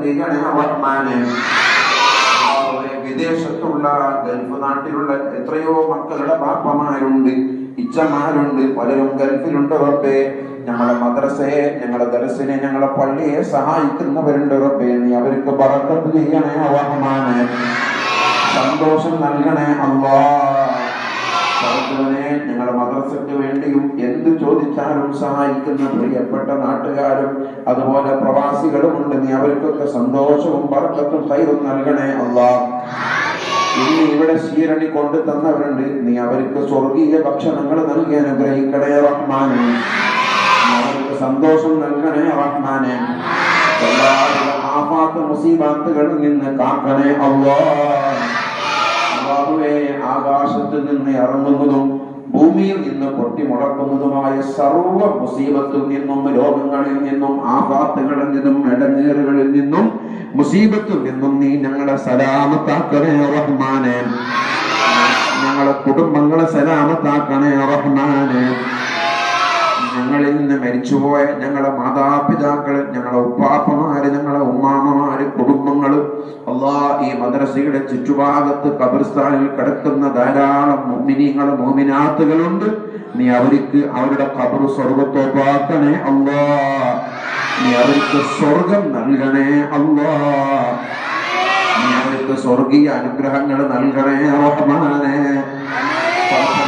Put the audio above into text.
ചെയ്യണേ റഹ്മാനെ അള്ളാഹുവേ, വിദേശത്തുള്ള ഗൾഫ് നാട്ടിലുള്ള എത്രയോ മക്കളുടെ ബാപ്പമാരുണ്ട് ഇച്ചമാരുണ്ട് പലരും ഗൾഫിലുണ്ട് റബ്ബേ ഞങ്ങളെ മദ്രസയെ ഞങ്ങളെ ദർസിനെ ഞങ്ങളെ പള്ളിയെ സഹായിക്കുന്നവരുണ്ട് റബ്ബേ നീ അവർക്ക് ബറക്കത്ത് ചെയ്യണേ റഹ്മാനെ സന്തോഷം നൽകണേ അള്ളാ സർവ്വനെ ഞങ്ങളുടെ മദ്രസയ്ക്ക് വേണ്ടിയും എന്ത് ചോദിച്ചാലും സഹായിക്കുന്ന പ്രിയപ്പെട്ട നാട്ടുകാരും അതുപോലെ പ്രവാസികളും ഉണ്ട് നീ അവർക്കൊക്കെ സന്തോഷവും ബർക്കത്തും കൈറും നൽകണേ അള്ളാ ഇനി ഇവിടെ ശീരണി കൊണ്ടു തന്നവരുണ്ട് നീ അവർക്ക് സ്വർഗീയ ഭക്ഷണങ്ങൾ നൽകി അനുഗ്രഹിക്കണേ റഹ്മാനെ നീ അവർക്ക് സന്തോഷം നൽകണേ റഹ്മാനെ എല്ലാവിധ ആഫാത്ത് മുസീബാത്തുകളിൽ നിന്ന് കാക്കണേ അള്ളാ അള്ളാഹുവേ ആകാശത്ത് നിന്ന് ഇറങ്ങുന്നതും ഭൂമിയിൽ നിന്ന് പൊട്ടിമുളക്കുന്നതുമായ സർവ മുസീബത്തിൽ നിന്നും രോഗങ്ങളിൽ നിന്നും ആഘാത്തുകളിൽ നിന്നും ഇടങ്ങേറുകളിൽ നിന്നും മുസീബത്തിൽ നിന്നും നീ ഞങ്ങളെ സലാമത്താക്കണേ റഹ്മാനെ ഞങ്ങളെ കുടുംബങ്ങളെ സലാമത്താക്കണേ റഹ്മാനെ ഞങ്ങളിൽ നിന്ന് മരിച്ചുപോയ ഞങ്ങളെ മാതാപിതാക്കള് ഞങ്ങളെ ഉപ്പാപ്പമാര് ഞങ്ങളെ ഉമ്മാമ്മമാര് കുടുംബങ്ങള് അള്ളാ ഈ മദ്രസയുടെ ചുറ്റുഭാഗത്ത് കബർസ്ഥാനിൽ കിടക്കുന്ന ധാരാളം മോമിനിങ്ങൾ മോമിനാത്തുകളുണ്ട് നീ അവർക്ക് അവരുടെ കബർ സ്വർഗത്തോപ്പാക്കണേ അള്ളാ നീ അവർക്ക് സ്വർഗം നൽകണേ അള്ളാ നീ അവർക്ക് സ്വർഗീയ അനുഗ്രഹങ്ങൾ നൽകണേ റഹ്മാനെ